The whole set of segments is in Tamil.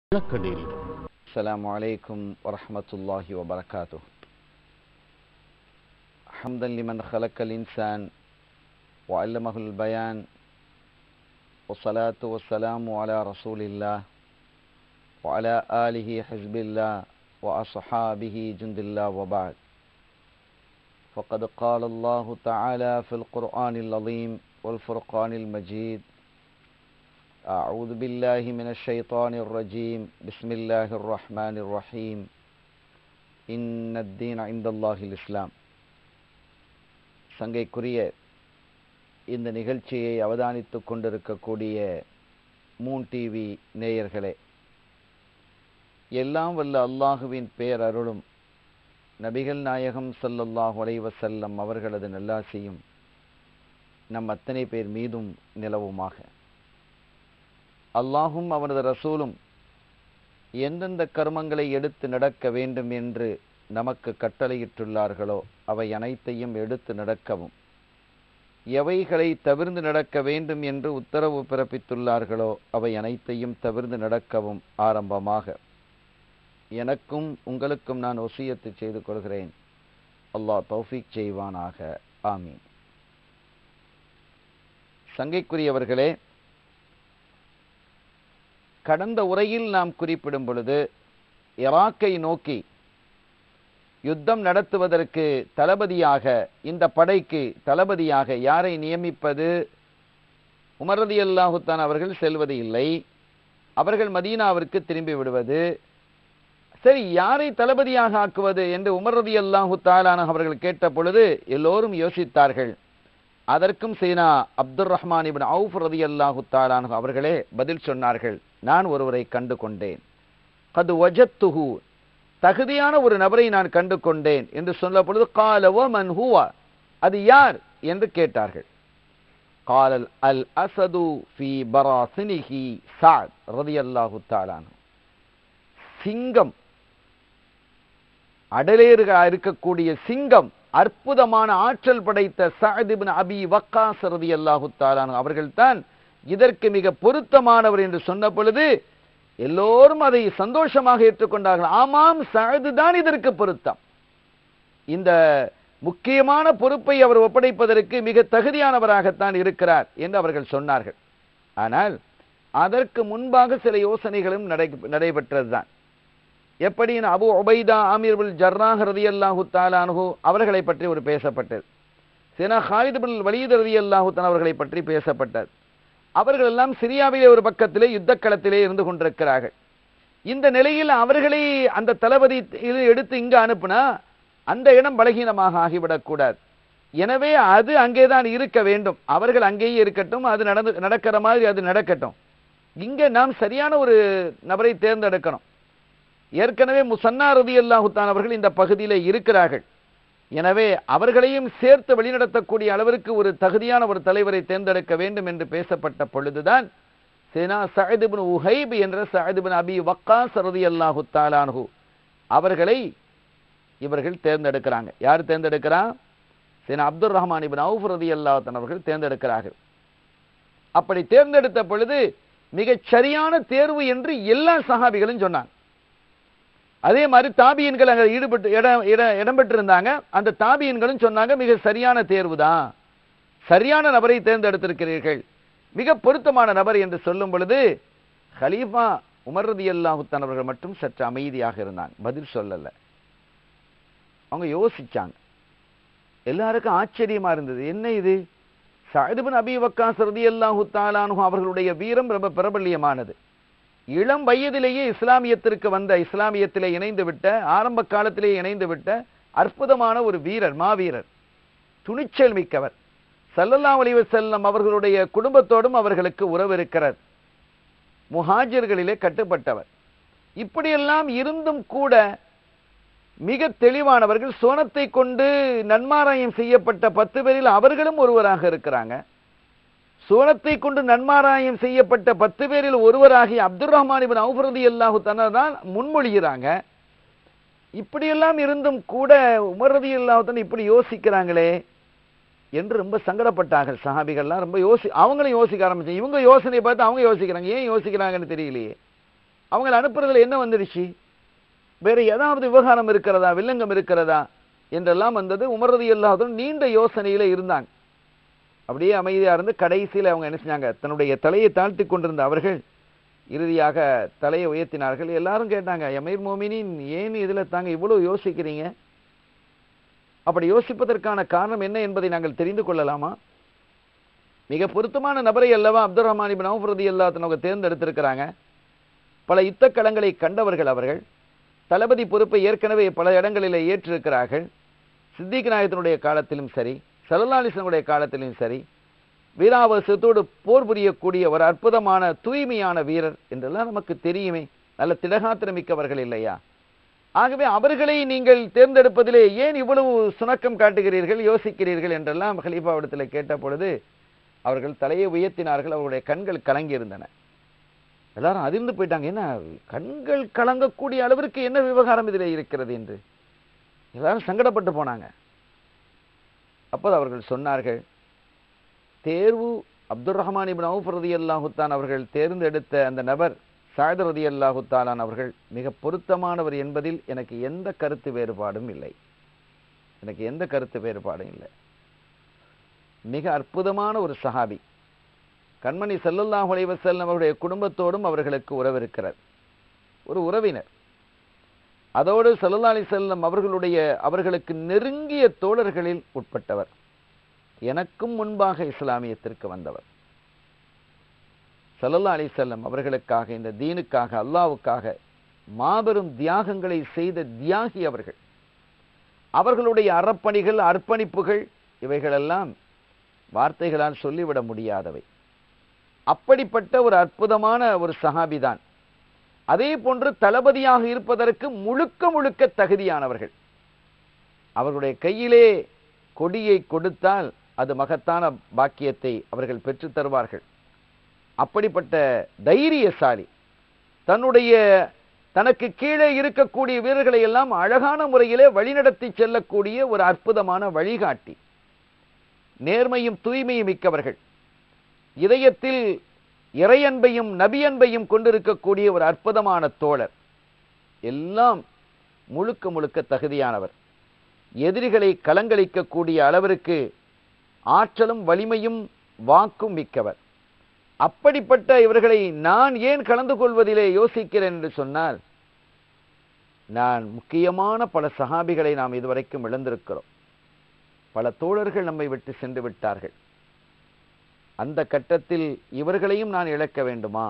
விளக்கடேரி السلام عليكم ورحمة الله وبركاته حمدا لمن خلق الإنسان وعلمه البيان والصلاة والسلام على رسول الله وعلى آله حزب الله وأصحابه جند الله وبعد فقد قال الله تعالى في القرآن العظيم والفرقان المجيد أعوذ بالله من الشيطان الرجيم بسم الله الرحمن الرحيم إن الدين عند الله الإسلام சங்கைக்குரிய இந்த நிகழ்ச்சியை அவதானித்துக் கொண்டிருக்கக்கூடிய மூன் டிவி நேயர்களே எல்லாம் வல்ல அல்லாஹுவின் பேரருளும் நபிகள் நாயகம் ஸல்லல்லாஹு அலைஹி வஸல்லம் அவர்களது நல்லாசியும் நம் அத்தனை பேர் மீதும் நிலவுமாக அல்லாஹும் அவனது ரசூலும் எந்தெந்த கர்மங்களை எடுத்து நடக்க வேண்டும் என்று நமக்கு கட்டளையிட்டுள்ளார்களோ அவை அனைத்தையும் எடுத்து நடக்கவும் எவைகளை தவிர்ந்து நடக்க வேண்டும் என்று உத்தரவு பிறப்பித்துள்ளார்களோ அவை அனைத்தையும் தவிர்ந்து நடக்கவும் ஆரம்பமாக எனக்கும் உங்களுக்கும் நான் ஒசியத்து செய்து கொள்கிறேன் அல்லாஹ் தௌஃபீக் செய்வானாக ஆமீன் சங்கைக்குரியவர்களே கடந்த உரையில் நாம் குறிப்பிடும் பொழுது ஈராக்கை நோக்கி யுத்தம் நடத்துவதற்கு தளபதியாக இந்த படைக்கு தளபதியாக யாரை நியமிப்பது உமரதி அல்லாஹுத்தான் அவர்கள் செல்வது இல்லை அவர்கள் மதீனாவிற்கு திரும்பி விடுவது சரி யாரை தளபதியாக ஆக்குவது என்று உமரதி அல்லாஹு தாலான அவர்கள் கேட்ட பொழுது எல்லோரும் யோசித்தார்கள் அதற்கும் சீனா அப்துல் ரஹ்மான் இபின் அவுஃப் ரதி அல்லாஹு தாலானு அவர்களே பதில் சொன்னார்கள் நான் ஒருவரை கண்டு கொண்டேன் கது வஜத்துஹு தகுதியான ஒரு நபரை நான் கண்டு கொண்டேன் என்று சொன்ன பொழுது காலவோ மன் ஹூவா அது யார் என்று கேட்டார்கள் காலல் அல் அசது ஃபி பராசினிஹி சாத் ரதி அல்லாஹு தாலானு சிங்கம் அடலேறுக இருக்கக்கூடிய சிங்கம் அற்புதமான ஆற்றல் படைத்த சாதிபின் அபி வக்காஸ் ரதி அல்லாஹு தாலானு அவர்கள்தான் இதற்கு மிக பொருத்தமானவர் என்று சொன்ன பொழுது எல்லோரும் அதை சந்தோஷமாக ஏற்றுக்கொண்டார்கள் ஆமாம் சஅது தான் இதற்கு பொருத்தம் இந்த முக்கியமான பொறுப்பை அவர் ஒப்படைப்பதற்கு மிக தகுதியானவராகத்தான் இருக்கிறார் என்று அவர்கள் சொன்னார்கள் ஆனால் அதற்கு முன்பாக சில யோசனைகளும் நடை நடைபெற்றதுதான் எப்படி அபு ஒபைதா ஆமீர் ஜர்ராஹ் ரதி அல்லாஹு தாலானு அவர்களை பற்றி ஒரு பேசப்பட்டது சினா ஹாலித் பின் வலீத் ரதி அல்லாஹு அவர்களை பற்றி பேசப்பட்டது அவர்கள் எல்லாம் சிரியாவிலே ஒரு பக்கத்திலே யுத்த களத்திலே இருந்து கொண்டிருக்கிறார்கள் இந்த நிலையில் அவர்களை அந்த தளபதி எடுத்து இங்கு அனுப்புனா அந்த இடம் பலகீனமாக ஆகிவிடக்கூடாது எனவே அது அங்கேதான் இருக்க வேண்டும் அவர்கள் அங்கேயே இருக்கட்டும் அது நடந்து நடக்கிற மாதிரி அது நடக்கட்டும் இங்கே நாம் சரியான ஒரு நபரை தேர்ந்தெடுக்கணும் ஏற்கனவே முசன்னா ரதி அல்லாஹுத்தான் அவர்கள் இந்த பகுதியில் இருக்கிறார்கள் எனவே அவர்களையும் சேர்த்து வழிநடத்தக்கூடிய அளவிற்கு ஒரு தகுதியான ஒரு தலைவரை தேர்ந்தெடுக்க வேண்டும் என்று பேசப்பட்ட பொழுதுதான் சேனா சஹதிபின் உஹைப் என்ற சஹதிபின் அபி வக்கா சரதி அல்லாஹு தாலானு அவர்களை இவர்கள் தேர்ந்தெடுக்கிறாங்க யார் தேர்ந்தெடுக்கிறா சேனா அப்துல் ரஹ்மான் இபின் அவுஃப் ரதி அல்லாஹன் அவர்கள் தேர்ந்தெடுக்கிறார்கள் அப்படி தேர்ந்தெடுத்த பொழுது மிகச் சரியான தேர்வு என்று எல்லா சஹாபிகளும் சொன்னாங்க அதே மாதிரி தாபியன்கள் அங்கே ஈடுபட்டு இடம் இடம் இடம்பெற்றிருந்தாங்க அந்த தாபியன்களும் சொன்னாங்க மிக சரியான தேர்வு தான் சரியான நபரை தேர்ந்தெடுத்திருக்கிறீர்கள் மிக பொருத்தமான நபர் என்று சொல்லும் பொழுது ஹலீஃபா உமர்ரதி அல்லாஹுத்தான் அவர்கள் மட்டும் சற்று அமைதியாக இருந்தாங்க பதில் சொல்லலை அவங்க யோசிச்சாங்க எல்லாருக்கும் ஆச்சரியமா இருந்தது என்ன இது சாயிதுபின் அபி வக்காஸ் ரதி அல்லாஹு தாலானு அவர்களுடைய வீரம் ரொம்ப பிரபல்யமானது இளம் வயதிலேயே இஸ்லாமியத்திற்கு வந்த இஸ்லாமியத்திலே இணைந்து விட்ட ஆரம்ப காலத்திலே இணைந்து விட்ட அற்புதமான ஒரு வீரர் மாவீரர் துணிச்சல் மிக்கவர் சல்லல்லா அலிவ செல்லம் அவர்களுடைய குடும்பத்தோடும் அவர்களுக்கு உறவு இருக்கிறார் முஹாஜர்களிலே கட்டுப்பட்டவர் இப்படியெல்லாம் இருந்தும் கூட மிக தெளிவானவர்கள் சோனத்தை கொண்டு நன்மாராயம் செய்யப்பட்ட பத்து பேரில் அவர்களும் ஒருவராக இருக்கிறாங்க சோனத்தை கொண்டு நன்மாராயம் செய்யப்பட்ட பத்து பேரில் ஒருவராகிய அப்துல் ரஹ்மான் இபின் அவுஃபரதி அல்லாஹு தான் முன்மொழிகிறாங்க இப்படியெல்லாம் இருந்தும் கூட உமரதி அல்லாஹுத்தன் இப்படி யோசிக்கிறாங்களே என்று ரொம்ப சங்கடப்பட்டார்கள் சஹாபிகள்லாம் ரொம்ப யோசி அவங்களும் யோசிக்க ஆரம்பிச்சாங்க இவங்க யோசனை பார்த்து அவங்க யோசிக்கிறாங்க ஏன் யோசிக்கிறாங்கன்னு தெரியலையே அவங்களை அனுப்புறதுல என்ன வந்துடுச்சு வேற ஏதாவது விவகாரம் இருக்கிறதா வில்லங்கம் இருக்கிறதா என்றெல்லாம் வந்தது உமரது எல்லாதும் நீண்ட யோசனையில இருந்தாங்க அப்படியே அமைதியா இருந்து கடைசியில் அவங்க என்ன செஞ்சாங்க தன்னுடைய தலையை தாழ்த்தி கொண்டிருந்த அவர்கள் இறுதியாக தலையை உயர்த்தினார்கள் எல்லாரும் கேட்டாங்க எமீர் மோமினின் ஏன் இதுல தாங்க இவ்வளவு யோசிக்கிறீங்க அப்படி யோசிப்பதற்கான காரணம் என்ன என்பதை நாங்கள் தெரிந்து கொள்ளலாமா மிக பொருத்தமான நபரை அல்லவா அப்துல் ரஹ்மான் இபின் அவுஃப் ரலியல்லாஹு அவங்க தேர்ந்தெடுத்திருக்கிறாங்க பல யுத்தக்களங்களை கண்டவர்கள் அவர்கள் தளபதி பொறுப்பை ஏற்கனவே பல இடங்களில் ஏற்றிருக்கிறார்கள் சித்திக் நாயகத்தினுடைய காலத்திலும் சரி சலல்லாலிசனுடைய காலத்திலும் சரி வீராவசத்தோடு போர் புரியக்கூடிய ஒரு அற்புதமான தூய்மையான வீரர் என்றெல்லாம் நமக்கு தெரியுமே நல்ல திடகாத்திரம் மிக்கவர்கள் இல்லையா ஆகவே அவர்களை நீங்கள் தேர்ந்தெடுப்பதிலே ஏன் இவ்வளவு சுணக்கம் காட்டுகிறீர்கள் யோசிக்கிறீர்கள் என்றெல்லாம் ஹலீஃபாவிடத்தில் கேட்ட பொழுது அவர்கள் தலையை உயர்த்தினார்கள் அவருடைய கண்கள் கலங்கி இருந்தன எல்லாரும் அதிர்ந்து போயிட்டாங்க என்ன கண்கள் கலங்கக்கூடிய அளவிற்கு என்ன விவகாரம் இதில் இருக்கிறது என்று எல்லாரும் சங்கடப்பட்டு போனாங்க அப்போது அவர்கள் சொன்னார்கள் தேர்வு அப்துல் ரஹ்மான் இபின் அவுஃப் ரதி அல்லாஹுத்தான் அவர்கள் தேர்ந்தெடுத்த அந்த நபர் சாயத் ரதி அல்லாஹுத்தாலான் அவர்கள் மிக பொருத்தமானவர் என்பதில் எனக்கு எந்த கருத்து வேறுபாடும் இல்லை எனக்கு எந்த கருத்து வேறுபாடும் இல்லை மிக அற்புதமான ஒரு சஹாபி கண்மணி சல்லல்லாஹு அலைஹி வஸல்லம் அவருடைய குடும்பத்தோடும் அவர்களுக்கு உறவு இருக்கிறார் ஒரு உறவினர் அதோடு சல்லல்லா அலி செல்லம் அவர்களுடைய அவர்களுக்கு நெருங்கிய தோழர்களில் உட்பட்டவர் எனக்கும் முன்பாக இஸ்லாமியத்திற்கு வந்தவர் சல்லல்லா அலி செல்லம் அவர்களுக்காக இந்த தீனுக்காக அல்லாவுக்காக மாபெரும் தியாகங்களை செய்த தியாகி அவர்கள் அவர்களுடைய அறப்பணிகள் அர்ப்பணிப்புகள் இவைகளெல்லாம் வார்த்தைகளால் சொல்லிவிட முடியாதவை அப்படிப்பட்ட ஒரு அற்புதமான ஒரு சஹாபிதான் அதே போன்று தளபதியாக இருப்பதற்கு முழுக்க முழுக்க தகுதியானவர்கள் அவர்களுடைய கையிலே கொடியை கொடுத்தால் அது மகத்தான பாக்கியத்தை அவர்கள் பெற்றுத் தருவார்கள் அப்படிப்பட்ட தைரியசாலி தன்னுடைய தனக்கு கீழே இருக்கக்கூடிய வீரர்களை எல்லாம் அழகான முறையிலே வழிநடத்தி செல்லக்கூடிய ஒரு அற்புதமான வழிகாட்டி நேர்மையும் தூய்மையும் மிக்கவர்கள் இதயத்தில் இறையன்பையும் நபியன்பையும் கொண்டிருக்கக்கூடிய ஒரு அற்புதமான தோழர் எல்லாம் முழுக்க முழுக்க தகுதியானவர் எதிரிகளை கலங்களிக்கக்கூடிய அளவிற்கு ஆற்றலும் வலிமையும் வாக்கும் மிக்கவர் அப்படிப்பட்ட இவர்களை நான் ஏன் கலந்து கொள்வதிலே யோசிக்கிறேன் என்று சொன்னால் நான் முக்கியமான பல சகாபிகளை நாம் இதுவரைக்கும் இழந்திருக்கிறோம் பல தோழர்கள் நம்மை விட்டு சென்று விட்டார்கள் அந்த கட்டத்தில் இவர்களையும் நான் இழக்க வேண்டுமா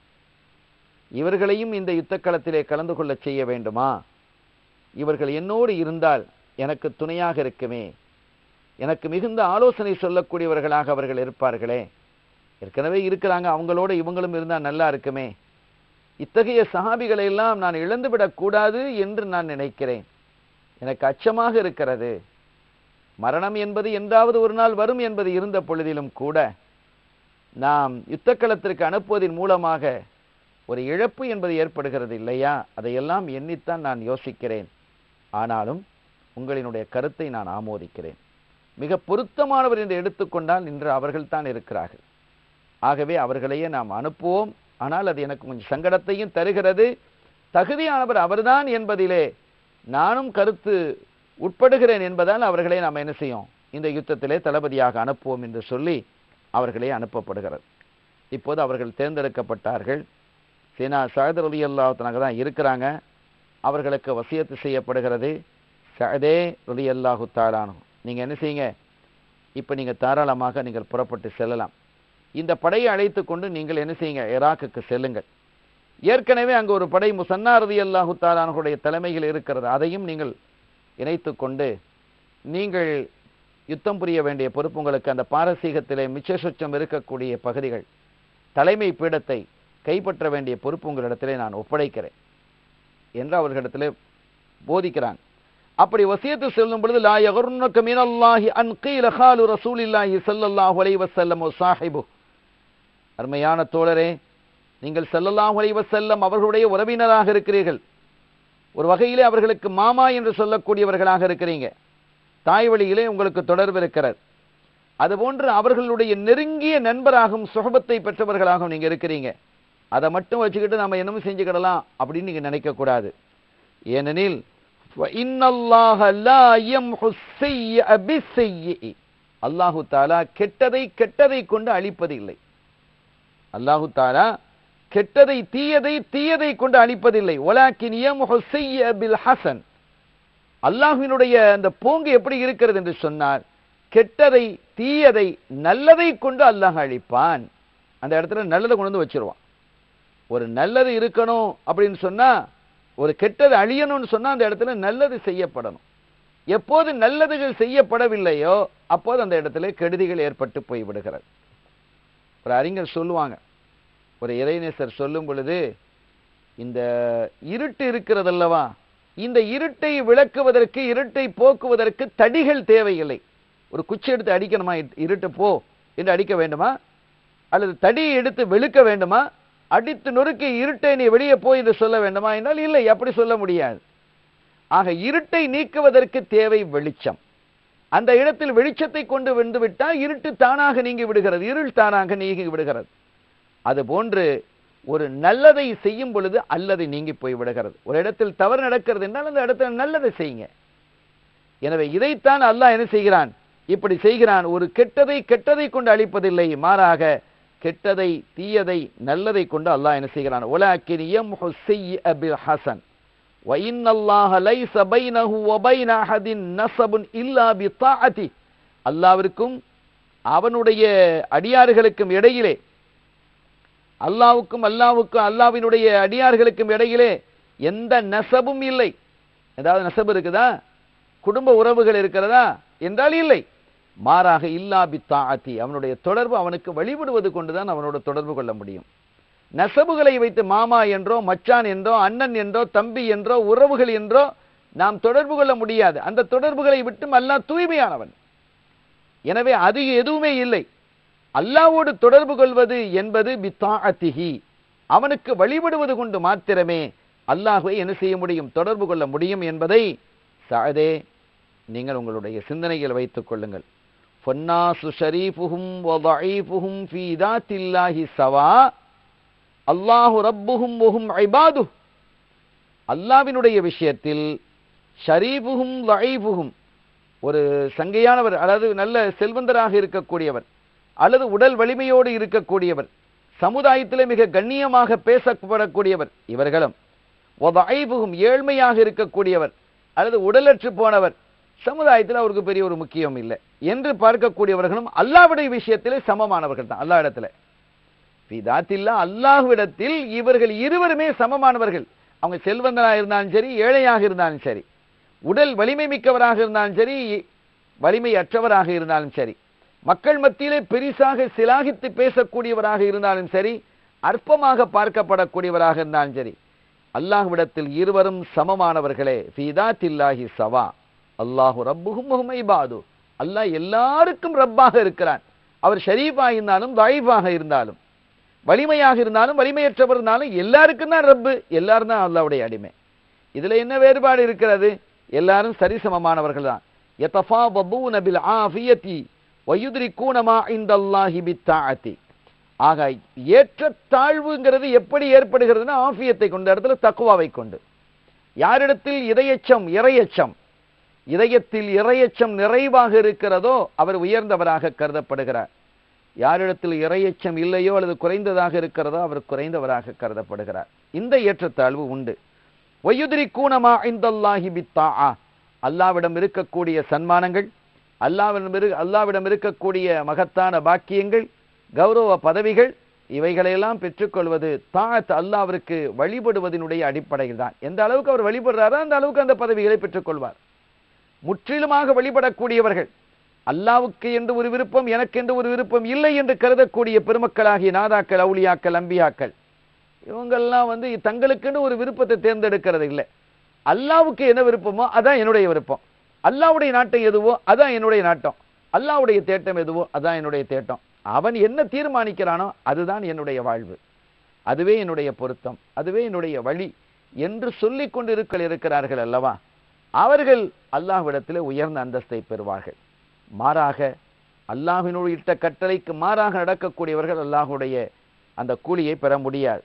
இவர்களையும் இந்த யுத்தக்களத்திலே கலந்து கொள்ளச் செய்ய வேண்டுமா இவர்கள் என்னோடு இருந்தால் எனக்கு துணையாக இருக்குமே எனக்கு மிகுந்த ஆலோசனை சொல்லக்கூடியவர்களாக அவர்கள் இருப்பார்களே ஏற்கனவே இருக்கிறாங்க அவங்களோட இவங்களும் இருந்தால் நல்லா இருக்குமே இத்தகைய சஹாபிகளை எல்லாம் நான் இழந்துவிடக் கூடாது என்று நான் நினைக்கிறேன் எனக்கு அச்சமாக இருக்கிறது மரணம் என்பது என்றாவது ஒரு நாள் வரும் என்பது இருந்த பொழுதிலும் கூட நாம் யுத்தக்களத்திற்கு அனுப்புவதன் மூலமாக ஒரு இழப்பு என்பது ஏற்படுகிறது இல்லையா அதையெல்லாம் எண்ணித்தான் நான் யோசிக்கிறேன் ஆனாலும் உங்களினுடைய கருத்தை நான் ஆமோதிக்கிறேன் மிக பொருத்தமானவர் என்று எடுத்துக்கொண்டால் இன்று அவர்கள் தான் இருக்கிறார்கள் ஆகவே அவர்களையே நாம் அனுப்புவோம் ஆனால் அது எனக்கு கொஞ்சம் சங்கடத்தையும் தருகிறது தகுதியானவர் அவர்தான் என்பதிலே நானும் கருத்து உட்படுகிறேன் என்பதால் அவர்களை நாம் என்ன செய்யும் இந்த யுத்தத்திலே தளபதியாக அனுப்புவோம் என்று சொல்லி அவர்களே அனுப்பப்படுகிறது இப்போது அவர்கள் தேர்ந்தெடுக்கப்பட்டார்கள் சீனா சஹதர் அலி அல்லாஹனாக தான் இருக்கிறாங்க அவர்களுக்கு வசியத்து செய்யப்படுகிறது சஹதே அலி அல்லாஹு தாலானு நீங்கள் என்ன செய்யுங்க இப்போ நீங்கள் தாராளமாக நீங்கள் புறப்பட்டு செல்லலாம் இந்த படையை அழைத்து கொண்டு நீங்கள் என்ன செய்யுங்க ஈராக்குக்கு செல்லுங்கள் ஏற்கனவே அங்கு ஒரு படை முசன்னா ரதி அல்லாஹு தாலானுடைய தலைமையில் இருக்கிறது அதையும் நீங்கள் இணைத்து கொண்டு நீங்கள் யுத்தம் புரிய வேண்டிய பொறுப்பு உங்களுக்கு அந்த பாரசீகத்திலே மிச்ச சொச்சம் இருக்கக்கூடிய பகுதிகள் தலைமை பீடத்தை கைப்பற்ற வேண்டிய பொறுப்பு உங்களிடத்திலே நான் ஒப்படைக்கிறேன் என்று அவர்களிடத்திலே போதிக்கிறாங்க அப்படி வசியத்து சொல்லும் பொழுது லா யகுர்னக மினல்லாஹி அன் கீல காலு ரசூலில்லாஹி ஸல்லல்லாஹு அலைஹி வஸல்லம் சாஹிபு அருமையான தோழரே நீங்கள் ஸல்லல்லாஹு அலைஹி வஸல்லம் அவர்களுடைய உறவினராக இருக்கிறீர்கள் ஒரு வகையிலே அவர்களுக்கு மாமா என்று சொல்லக்கூடியவர்களாக இருக்கிறீங்க தாய் வழியிலே உங்களுக்கு தொடர்பு இருக்கிறது அதுபோன்று அவர்களுடைய நெருங்கிய நண்பராகவும் சுகபத்தை பெற்றவர்களாகவும் நீங்க இருக்கிறீங்க அதை மட்டும் வச்சுக்கிட்டு நம்ம என்னமோ செஞ்சுக்கிடலாம் அப்படின்னு நீங்க நினைக்க கூடாது ஏனெனில் فَإِنَّ اللَّهَ لَا يَمْحُ السَّيِّئَ بِالسَّيِّئِ அல்லாஹு தாலா கெட்டதை கெட்டதை கொண்டு அழிப்பதில்லை அல்லாஹு தாலா கெட்டதை தீயதை தீயதை கொண்டு அழிப்பதில்லை ஒலாக்கின் யம்ஹு ஸய்யிஅ பில் ஹசன் அல்லாஹ்வினுடைய அந்த போங்கு எப்படி இருக்கிறது என்று சொன்னார் கெட்டதை தீயதை நல்லதை கொண்டு அல்லாஹ் அழிப்பான் அந்த இடத்துல நல்லதை கொண்டு வந்து வச்சிருவான் ஒரு நல்லது இருக்கணும் அப்படின்னு சொன்னா ஒரு கெட்டது அழியணும்னு சொன்னா அந்த இடத்துல நல்லது செய்யப்படணும் எப்போது நல்லதுகள் செய்யப்படவில்லையோ அப்போது அந்த இடத்துல கெடுதிகள் ஏற்பட்டு போய்விடுகிறது ஒரு அறிஞர் சொல்லுவாங்க ஒரு இறைநேசர் சொல்லும் பொழுது இந்த இருட்டு இருக்கிறதல்லவா இந்த இருட்டை விளக்குவதற்கு இருட்டை போக்குவதற்கு தடிகள் தேவையில்லை ஒரு குச்சி எடுத்து அடிக்கணுமா இ- இருட்டு போ என்று அடிக்க வேண்டுமா அல்லது தடியை எடுத்து வெளுக்க வேண்டுமா அடித்து நொறுக்கி இருட்டை நீ வெளியே போய் என்று சொல்ல வேண்டுமா என்றால் இல்லை அப்படி சொல்ல முடியாது ஆக இருட்டை நீக்குவதற்கு தேவை வெளிச்சம் அந்த இடத்தில் வெளிச்சத்தை கொண்டு வந்து விட்டால் இருட்டு தானாக நீங்கி விடுகிறது இருள் தானாக நீங்கி விடுகிறது அதுபோன்று ஒரு நல்லதை செய்யும் பொழுது அல்லது நீங்கி போய் விடுகிறது ஒரு இடத்தில் தவறு நடக்கிறது என்றால் அந்த இடத்துல நல்லதை செய்யுங்க எனவே இதைத்தான் அல்லாஹ் என்ன செய்கிறான் இப்படி செய்கிறான் ஒரு கெட்டதை கெட்டதை கொண்டு அழிப்பதில்லை மாறாக கெட்டதை தீயதை நல்லதை கொண்டு அல்லாஹ் என்ன செய்கிறான் உலாக்கின் யம்ஹு ஸய்யிஅ பில் ஹசன் وَإِنَّ اللَّهَ لَيْسَ بَيْنَهُ وَبَيْنَ أَحَدٍ نَسَبٌ إِلَّا بِطَاعَتِهِ அல்லாவிற்கும் அவனுடைய அடியார்களுக்கும் இடையிலே அல்லாவுக்கும் அல்லாவுக்கும் அல்லாவினுடைய அடியார்களுக்கும் இடையிலே எந்த நசபும் இல்லை ஏதாவது நசபு இருக்குதா குடும்ப உறவுகள் இருக்கிறதா என்றால் இல்லை மாறாக இல்லா பித்தாஅத்தி அவனுடைய தொடர்பு அவனுக்கு வழிபடுவது கொண்டுதான் அவனோட தொடர்பு கொள்ள முடியும் நசபுகளை வைத்து மாமா என்றோ மச்சான் என்றோ அண்ணன் என்றோ தம்பி என்றோ உறவுகள் என்றோ நாம் தொடர்பு கொள்ள முடியாது அந்த தொடர்புகளை விட்டும் அல்லாஹ் தூய்மையானவன் எனவே அது எதுவுமே இல்லை அல்லாவோடு தொடர்பு கொள்வது என்பது பித்தாஅத்திஹி அவனுக்கு வழிபடுவது கொண்டு மாத்திரமே அல்லாஹ்வை என்ன செய்ய முடியும் தொடர்பு கொள்ள முடியும் என்பதை சாதே நீங்கள் உங்களுடைய சிந்தனையில் வைத்துக் கொள்ளுங்கள் ஃபன்னாசு ஷரீஃபுஹும் வதஈஃபுஹும் ஃபீ தாத்தில்லாஹி சவா அல்லாஹு ரப்புஹும் வஹும் இபாது அல்லாவினுடைய விஷயத்தில் ஷரீஃபுஹும் லஈஃபுஹும் ஒரு சங்கையானவர் அதாவது நல்ல செல்வந்தராக இருக்கக்கூடியவர் அல்லது உடல் வலிமையோடு இருக்கக்கூடியவர் சமுதாயத்திலே மிக கண்ணியமாக பேசப்படக்கூடியவர் இவர்களும் ஒதைபுகும் ஏழ்மையாக இருக்கக்கூடியவர் அல்லது உடலற்று போனவர் சமுதாயத்தில் அவருக்கு பெரிய ஒரு முக்கியம் இல்லை என்று பார்க்கக்கூடியவர்களும் அல்லாவுடைய விஷயத்திலே சமமானவர்கள் தான் அல்லா இடத்துல பிதாத்தில்லா அல்லாஹ்விடத்தில் இவர்கள் இருவருமே சமமானவர்கள் அவங்க செல்வந்தராக இருந்தாலும் சரி ஏழையாக இருந்தாலும் சரி உடல் வலிமை மிக்கவராக இருந்தாலும் சரி வலிமை அற்றவராக இருந்தாலும் சரி மக்கள் மத்தியிலே பெரிசாக சிலாகித்து பேசக்கூடியவராக இருந்தாலும் சரி அற்பமாக பார்க்கப்படக்கூடியவராக இருந்தாலும் சரி அல்லாஹ்விடத்தில் இருவரும் சமமானவர்களே ஃபீதாத்தில்லாஹி சவா அல்லாஹு ரப்புஹும் இபாது அல்லாஹ் எல்லாருக்கும் ரப்பாக இருக்கிறான் அவர் ஷரீஃபாக இருந்தாலும் தாயிஃபாக இருந்தாலும் வலிமையாக இருந்தாலும் வலிமையற்றவர் இருந்தாலும் எல்லாருக்கும் தான் ரப்பு எல்லாரும் தான் அல்லாவுடைய அடிமை இதுல என்ன வேறுபாடு இருக்கிறது எல்லாரும் சரிசமமானவர்கள் தான் யதஃபாவபூன பில் ஆஃபியதி வயுத்ரிகூன மா இந்தல்லாஹி பித்தாஅத்தி ஆக ஏற்ற தாழ்வுங்கிறது எப்படி ஏற்படுகிறதுனா ஆஃபியத்தை கொண்ட இடத்துல தக்குவாவை கொண்டு யாரிடத்தில் இதயச்சம் இறையச்சம் இதயத்தில் இறையச்சம் நிறைவாக இருக்கிறதோ அவர் உயர்ந்தவராக கருதப்படுகிறார் யாரிடத்தில் இறையச்சம் இல்லையோ அல்லது குறைந்ததாக இருக்கிறதோ அவர் குறைந்தவராக கருதப்படுகிறார் இந்த ஏற்றத்தாழ்வு உண்டு ஒயுதிரி கூணமா இந்தல்லாஹி பித்தா அல்லாவிடம் இருக்கக்கூடிய சன்மானங்கள் அல்லாவிடம் இரு அல்லாவிடம் இருக்கக்கூடிய மகத்தான பாக்கியங்கள் கௌரவ பதவிகள் இவைகளையெல்லாம் பெற்றுக்கொள்வது தாத் அல்லாவிற்கு வழிபடுவதனுடைய அடிப்படையில் தான் எந்த அளவுக்கு அவர் வழிபடுறாரோ அந்த அளவுக்கு அந்த பதவிகளை பெற்றுக்கொள்வார் முற்றிலுமாக வழிபடக்கூடியவர்கள் அல்லாவுக்கு என்று ஒரு விருப்பம் எனக்கு என்று ஒரு விருப்பம் இல்லை என்று கருதக்கூடிய பெருமக்களாகிய நாதாக்கள் அவுளியாக்கள் அம்பியாக்கள் இவங்கெல்லாம் வந்து தங்களுக்குன்னு ஒரு விருப்பத்தை தேர்ந்தெடுக்கிறது இல்லை அல்லாவுக்கு என்ன விருப்பமோ அதான் என்னுடைய விருப்பம் அல்லாவுடைய நாட்டம் எதுவோ அதான் என்னுடைய நாட்டம் அல்லாவுடைய தேட்டம் எதுவோ அதான் என்னுடைய தேட்டம் அவன் என்ன தீர்மானிக்கிறானோ அதுதான் என்னுடைய வாழ்வு அதுவே என்னுடைய பொருத்தம் அதுவே என்னுடைய வழி என்று சொல்லிக் கொண்டிருக்க இருக்கிறார்கள் அல்லவா அவர்கள் அல்லாஹ்விடத்தில் உயர்ந்த அந்தஸ்தை பெறுவார்கள் மாறாக அல்லாஹினுடைய இட்ட கட்டளைக்கு மாறாக நடக்கக்கூடியவர்கள் அல்லாஹுடைய அந்த கூலியை பெற முடியாது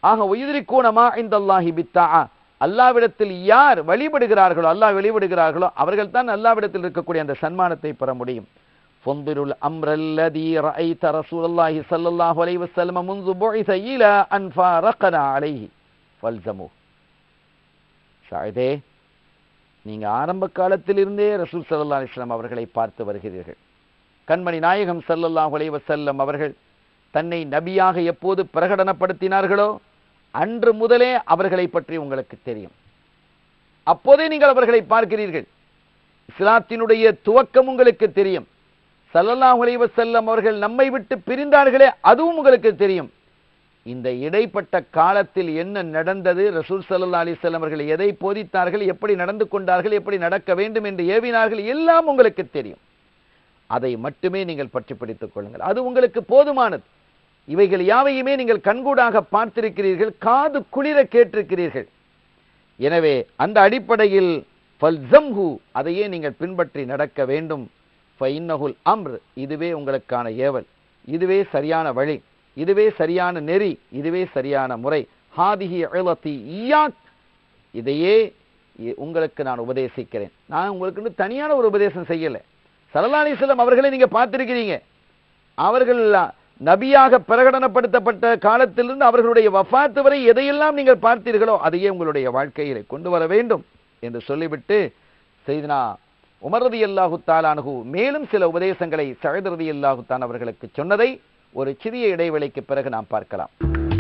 ஆக உயிரிக்கூனமா இந்த அல்லாஹி பித்தா அல்லாவிடத்தில் யார் வழிபடுகிறார்களோ அல்லாஹ் வழிபடுகிறார்களோ அவர்கள் தான் அல்லாவிடத்தில் இருக்கக்கூடிய அந்த சன்மானத்தை பெற முடியும் ஃபொந்திருல் அம்ரல்லதி ரஐத ரசூலுல்லாஹி ஸல்லல்லாஹு அலைஹி வஸல்லம் முன்து புஇஸ இலா அன் ஃபாரகனா அலைஹி ஃபல்ஸமு ஷாயிதே நீங்க ஆரம்ப காலத்திலிருந்தே ரசூல் ஸல்லல்லாஹு அலைஹி வஸல்லம் அவர்களை பார்த்து வருகிறீர்கள் கண்மணி நாயகம் ஸல்லல்லாஹு அலைஹி வஸல்லம் அவர்கள் தன்னை நபியாக எப்போது பிரகடனப்படுத்தினார்களோ அன்று முதலே அவர்களை பற்றி உங்களுக்கு தெரியும் அப்போதே நீங்கள் அவர்களை பார்க்கிறீர்கள் இஸ்லாத்தினுடைய துவக்கம் உங்களுக்கு தெரியும் ஸல்லல்லாஹு அலைஹி வஸல்லம் அவர்கள் நம்மை விட்டு பிரிந்தார்களே அதுவும் உங்களுக்கு தெரியும் இந்த இடைப்பட்ட காலத்தில் என்ன நடந்தது ரசூல் ஸல்லல்லாஹு அலைஹி வஸல்லம் அவர்கள் எதை போதித்தார்கள் எப்படி நடந்து கொண்டார்கள் எப்படி நடக்க வேண்டும் என்று ஏவினார்கள் எல்லாம் உங்களுக்கு தெரியும் அதை மட்டுமே நீங்கள் பற்றி பிடித்துக் கொள்ளுங்கள் அது உங்களுக்கு போதுமானது இவைகள் யாவையுமே நீங்கள் கண்கூடாக பார்த்திருக்கிறீர்கள் காது குளிர கேட்டிருக்கிறீர்கள் எனவே அந்த அடிப்படையில் ஃபல்ஸம்ஹு அதையே நீங்கள் பின்பற்றி நடக்க வேண்டும் ஃபைன்னஹுல் அம்ர் இதுவே உங்களுக்கான ஏவல் இதுவே சரியான வழி இதுவே சரியான நெறி இதுவே சரியான முறை ஹாதிஹி இழத்தி ஈயாக் இதையே இ- உங்களுக்கு நான் உபதேசிக்கிறேன் நான் உங்களுக்கு தனியான ஒரு உபதேசம் செய்யலை சல்லல்லாஹு அலைஹி வஸல்லம் அவர்களை நீங்க பார்த்திருக்கிறீங்க அவர்கள் நபியாக பிரகடனப்படுத்தப்பட்ட காலத்திலிருந்து அவர்களுடைய வஃபாத்து வரை எதையெல்லாம் நீங்கள் பார்த்தீர்களோ அதையே உங்களுடைய வாழ்க்கையிலே கொண்டு வர வேண்டும் என்று சொல்லிவிட்டு செய்தினா உமர் ரலியல்லாஹு தாலானஹு மேலும் சில உபதேசங்களை சஹத் ரலியல்லாஹு தான் அவர்களுக்கு சொன்னதை ஒரு சிறிய இடைவேளைக்கு பிறகு நாம் பார்க்கலாம்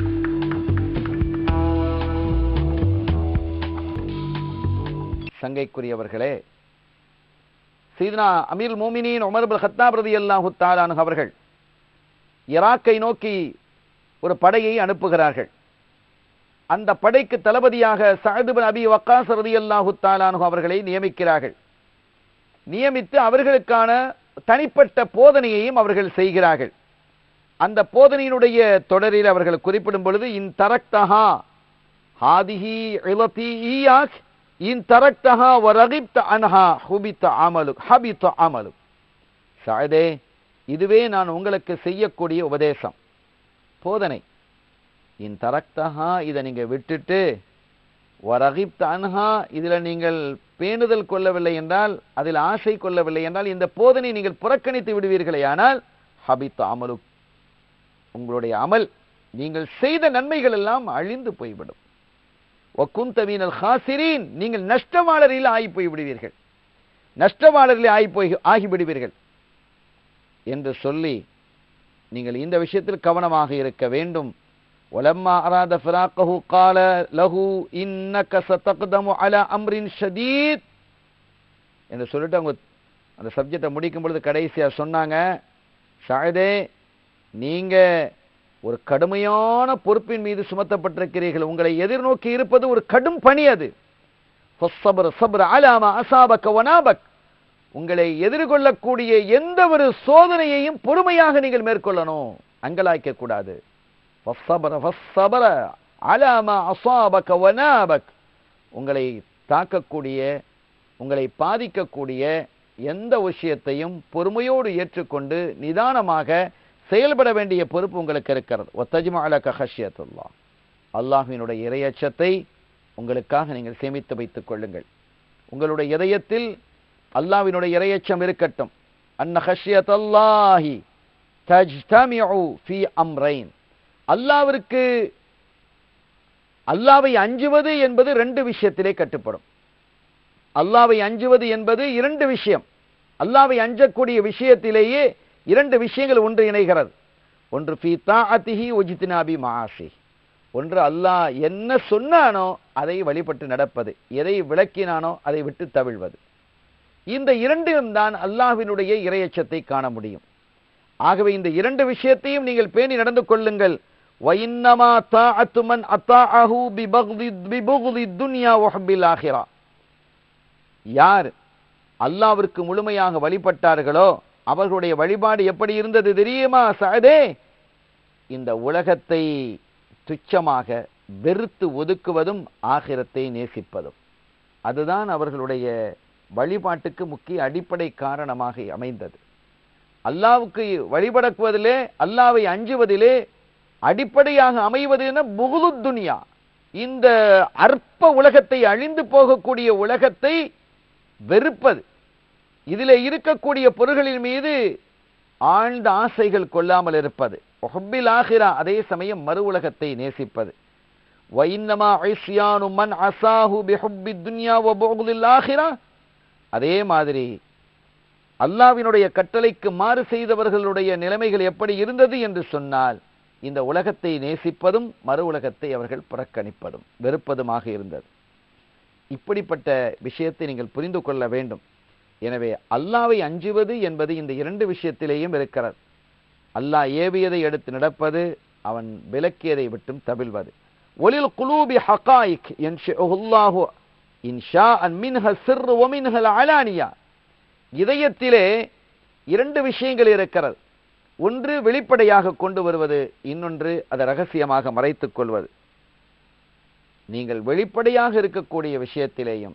சங்கைக்குரியவர்களே சீதனா அமீர் மோமினின் உமர் பின் ஹத்தாப் ரலியல்லாஹு தாலானஹு அவர்கள் ஈராக்கை நோக்கி ஒரு படையை அனுப்புகிறார்கள் அந்த படைக்கு தளபதியாக சஅத் பின் அபி வக்காஸ் ரலியல்லாஹு தாலானஹு அவர்களை நியமிக்கிறார்கள் நியமித்து அவர்களுக்கான தனிப்பட்ட போதனையையும் அவர்கள் செய்கிறார்கள் அந்த போதனையினுடைய தொடரில் அவர்கள் குறிப்பிடும் பொழுது இன் தரக்தஹா ஹாதிஹி இலதி ஈயாக் இன் தரக்தஹா வரகிப்த அன்ஹா ஹுபித்த அமலு ஹபித்த அமலு சஅதே இதுவே நான் உங்களுக்கு செய்யக்கூடிய உபதேசம் போதனை இன் தரக்தஹா இதை நீங்க விட்டுட்டு வரகிப்த அன்ஹா இதுல நீங்கள் பேணுதல் கொள்ளவில்லை என்றால் அதில் ஆசை கொள்ளவில்லை என்றால் இந்த போதனை நீங்கள் புறக்கணித்து விடுவீர்களே ஆனால் ஹபித்த அமலு உங்களுடைய அமல் நீங்கள் செய்த நன்மைகள் எல்லாம் அழிந்து போய்விடும் ஒக்குந்தவீனல் ஹாசிரீன் நீங்கள் நஷ்டவாளரில் ஆகி போய் விடுவீர்கள் நஷ்டவாளரில் ஆகி போய் ஆகிவிடுவீர்கள் என்று சொல்லி நீங்கள் இந்த விஷயத்தில் கவனமாக இருக்க வேண்டும் ولما أراد فراقه قال له إنك ستقدم على أمر شديد என்று சொல்லிட்டு அவங்க அந்த சப்ஜெக்டை முடிக்கும் பொழுது கடைசியா சொன்னாங்க ஷாயதே நீங்க ஒரு கடுமையான பொறுப்பின் மீது சுமத்தப்பட்டிருக்கிறீர்கள் உங்களை எதிர்நோக்கி இருப்பது ஒரு கடும் பணி அது ஃபஸ்ஸப்ர் ஸப்ர் அலா மா அஸாபக வனாபக் உங்களை எதிர்கொள்ளக்கூடிய எந்த ஒரு சோதனையையும் பொறுமையாக நீங்கள் மேற்கொள்ளணும் அங்கலாய்க்க கூடாது ஃபஸ்ஸப்ர ஃபஸ்ஸப்ர அலா மா அஸாபக வனாபக் உங்களை தாக்கக்கூடிய உங்களை பாதிக்கக்கூடிய எந்த விஷயத்தையும் பொறுமையோடு ஏற்றுக்கொண்டு நிதானமாக செயல்பட வேண்டிய பொறுப்பு உங்களுக்கு இருக்கிறது ஒத்தஜ்மா அலக ஹஷியத்துல்லா அல்லாஹ்வினுடைய இரையச்சத்தை உங்களுக்காக நீங்கள் சேமித்து வைத்துக் கொள்ளுங்கள் உங்களுடைய இதயத்தில் அல்லாஹ்வினுடைய இரையச்சம் இருக்கட்டும் அன்ன ஹஷியத் அல்லாஹி தஜ்தமிஉ ஃபி அம்ரைன் அல்லாஹ்விற்கு அல்லாவை அஞ்சுவது என்பது ரெண்டு விஷயத்திலே கட்டுப்படும் அல்லாவை அஞ்சுவது என்பது இரண்டு விஷயம் அல்லாவை அஞ்சக்கூடிய விஷயத்திலேயே இரண்டு விஷயங்கள் ஒன்று இணைகிறது ஒன்று ஃபி தாஅத்திஹி உஜித்னாபி மாசி ஒன்று அல்லாஹ் என்ன சொன்னானோ அதை வழிபட்டு நடப்பது எதை விளக்கினானோ அதை விட்டு தவிழ்வது இந்த இரண்டிலும் தான் அல்லாஹ்வினுடைய இரையச்சத்தை காண முடியும் ஆகவே இந்த இரண்டு விஷயத்தையும் நீங்கள் பேணி நடந்து கொள்ளுங்கள் وَإِنَّمَا طَاعَةُ مَنْ أَطَاعَهُ بِبُغْضِ بِبُغْضِ الدُّنْيَا وَحُبِّ الْآخِرَةِ யார் அல்லாவிற்கு முழுமையாக வழிபட்டார்களோ அவர்களுடைய வழிபாடு எப்படி இருந்தது தெரியுமா சஅதே இந்த உலகத்தை துச்சமாக வெறுத்து ஒதுக்குவதும் ஆகிரத்தை நேசிப்பதும் அதுதான் அவர்களுடைய வழிபாட்டுக்கு முக்கிய அடிப்படை காரணமாக அமைந்தது அல்லாவுக்கு வழிபடக்குவதிலே அல்லாவை அஞ்சுவதிலே அடிப்படையாக அமைவது என புகுது துனியா இந்த அற்ப உலகத்தை அழிந்து போகக்கூடிய உலகத்தை வெறுப்பது இதிலே இருக்கக்கூடிய பொருள்களின் மீது ஆழ்ந்த ஆசைகள் கொள்ளாமல் இருப்பது ஒஹப்பில் ஆகிரா அதே சமயம் மறு உலகத்தை நேசிப்பது வைன்னமா ஐசியானு மன் அசாஹு பிஹுப்பி துன்யா வபுகுலில் ஆகிரா அதே மாதிரி அல்லாவினுடைய கட்டளைக்கு மாறு செய்தவர்களுடைய நிலைமைகள் எப்படி இருந்தது என்று சொன்னால் இந்த உலகத்தை நேசிப்பதும் மறு உலகத்தை அவர்கள் புறக்கணிப்பதும் வெறுப்பதுமாக இருந்தது இப்படிப்பட்ட விஷயத்தை நீங்கள் புரிந்து கொள்ள வேண்டும் எனவே அல்லாவை அஞ்சுவது என்பது இந்த இரண்டு விஷயத்திலேயும் இருக்கிறது அல்லாஹ் ஏவியதை எடுத்து நடப்பது அவன் விலக்கியதை விட்டும் தவிழ்வது ஒலில் குலூபி ஹகாயிக் என்ஷாஹு இன்ஷா அன் மின்ஹ சிர் ஒமின்ஹல் அலானியா இதயத்திலே இரண்டு விஷயங்கள் இருக்கிறது ஒன்று வெளிப்படையாக கொண்டு வருவது இன்னொன்று அதை ரகசியமாக மறைத்துக் கொள்வது நீங்கள் வெளிப்படையாக இருக்கக்கூடிய விஷயத்திலேயும்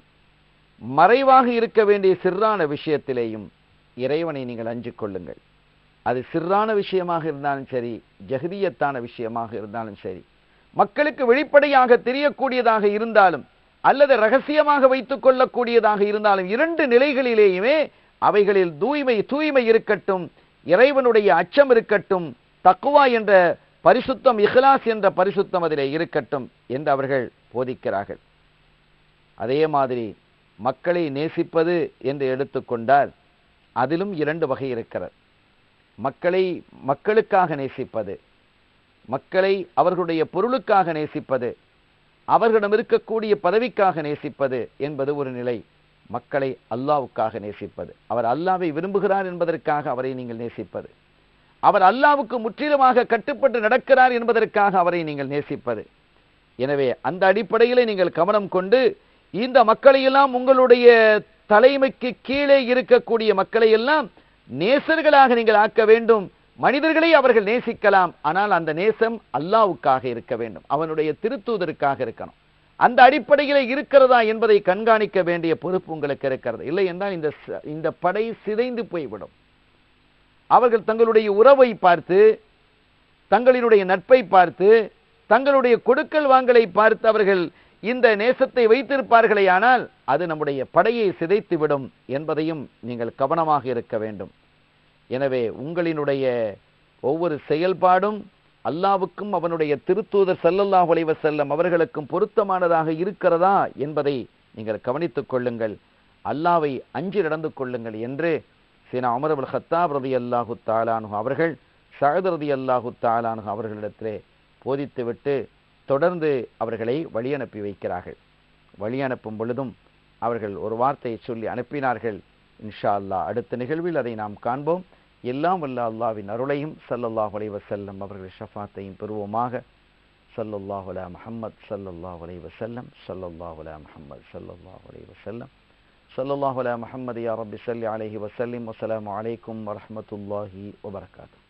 மறைவாக இருக்க வேண்டிய சிறான விஷயத்திலேயும் இறைவனை நீங்கள் அஞ்சிக் கொள்ளுங்கள் அது சிறான விஷயமாக இருந்தாலும் சரி ஜெகதியத்தான விஷயமாக இருந்தாலும் சரி மக்களுக்கு வெளிப்படையாக தெரியக்கூடியதாக இருந்தாலும் அல்லது ரகசியமாக வைத்துக் கொள்ளக்கூடியதாக இருந்தாலும் இரண்டு நிலைகளிலேயுமே அவைகளில் தூய்மை தூய்மை இருக்கட்டும் இறைவனுடைய அச்சம் இருக்கட்டும் தக்குவா என்ற பரிசுத்தம் இஹ்லாஸ் என்ற பரிசுத்தம் அதிலே இருக்கட்டும் என்று அவர்கள் போதிக்கிறார்கள் அதே மாதிரி மக்களை நேசிப்பது என்று எடுத்துக்கொண்டால் அதிலும் இரண்டு வகை இருக்கிறது மக்களை மக்களுக்காக நேசிப்பது மக்களை அவர்களுடைய பொருளுக்காக நேசிப்பது அவர்களிடம் இருக்கக்கூடிய பதவிக்காக நேசிப்பது என்பது ஒரு நிலை மக்களை அல்லாவுக்காக நேசிப்பது அவர் அல்லாவை விரும்புகிறார் என்பதற்காக அவரை நீங்கள் நேசிப்பது அவர் அல்லாவுக்கு முற்றிலுமாக கட்டுப்பட்டு நடக்கிறார் என்பதற்காக அவரை நீங்கள் நேசிப்பது எனவே அந்த அடிப்படையிலே நீங்கள் கவனம் கொண்டு இந்த மக்களையெல்லாம் உங்களுடைய தலைமைக்கு கீழே இருக்கக்கூடிய மக்களை எல்லாம் நேசர்களாக நீங்கள் ஆக்க வேண்டும் மனிதர்களை அவர்கள் நேசிக்கலாம் ஆனால் அந்த நேசம் அல்லாவுக்காக இருக்க வேண்டும் அவனுடைய திருத்தூதருக்காக இருக்கணும் அந்த அடிப்படையில் இருக்கிறதா என்பதை கண்காணிக்க வேண்டிய பொறுப்பு உங்களுக்கு இருக்கிறது இல்லை என்றால் இந்த ச- இந்த படை சிதைந்து போய்விடும் அவர்கள் தங்களுடைய உறவை பார்த்து தங்களினுடைய நட்பை பார்த்து தங்களுடைய கொடுக்கல் வாங்கலை பார்த்து அவர்கள் இந்த நேசத்தை வைத்திருப்பார்களேயானால் அது நம்முடைய படையை சிதைத்துவிடும் என்பதையும் நீங்கள் கவனமாக இருக்க வேண்டும் எனவே உங்களினுடைய ஒவ்வொரு செயல்பாடும் அல்லாவுக்கும் அவனுடைய திருத்தூதர் ஸல்லல்லாஹு அலைஹி வஸல்லம் அவர்களுக்கும் பொருத்தமானதாக இருக்கிறதா என்பதை நீங்கள் கவனித்துக் கொள்ளுங்கள் அல்லாவை அஞ்சி நடந்து கொள்ளுங்கள் என்று சீனா அமர் அபுல் ஹத்தாப் ரதி அல்லாஹு தாலானு அவர்கள் சஹத் ரதி அல்லாஹு தாலானு அவர்களிடத்திலே போதித்துவிட்டு தொடர்ந்து அவர்களை வழி அனுப்பி வைக்கிறார்கள் வழி அனுப்பும் பொழுதும் அவர்கள் ஒரு வார்த்தையை சொல்லி அனுப்பினார்கள் இன்ஷா அல்லாஹ் அடுத்த நிகழ்வில் அதை நாம் காண்போம் எல்லாம் வல்ல அல்லாவின் அருளையும் ஸல்லல்லாஹு அலைஹி வஸல்லம் அவர்கள் ஷஃபாத்தையும் பெறுவோமாக ஸல்லல்லாஹு அலா முஹம்மத் ஸல்லல்லாஹு அலைஹி வஸல்லம் ஸல்லல்லாஹு அலா முஹம்மத் ஸல்லல்லாஹு அலைஹி வஸல்லம் ஸல்லல்லாஹு அலா முஹம்மது யா ரப்பி ஸல்லி அலைஹி வஸல்லிம் வஸ்ஸலாமு அலைக்கும் வரஹ்மத்துல்லாஹி வபரகாத்துஹு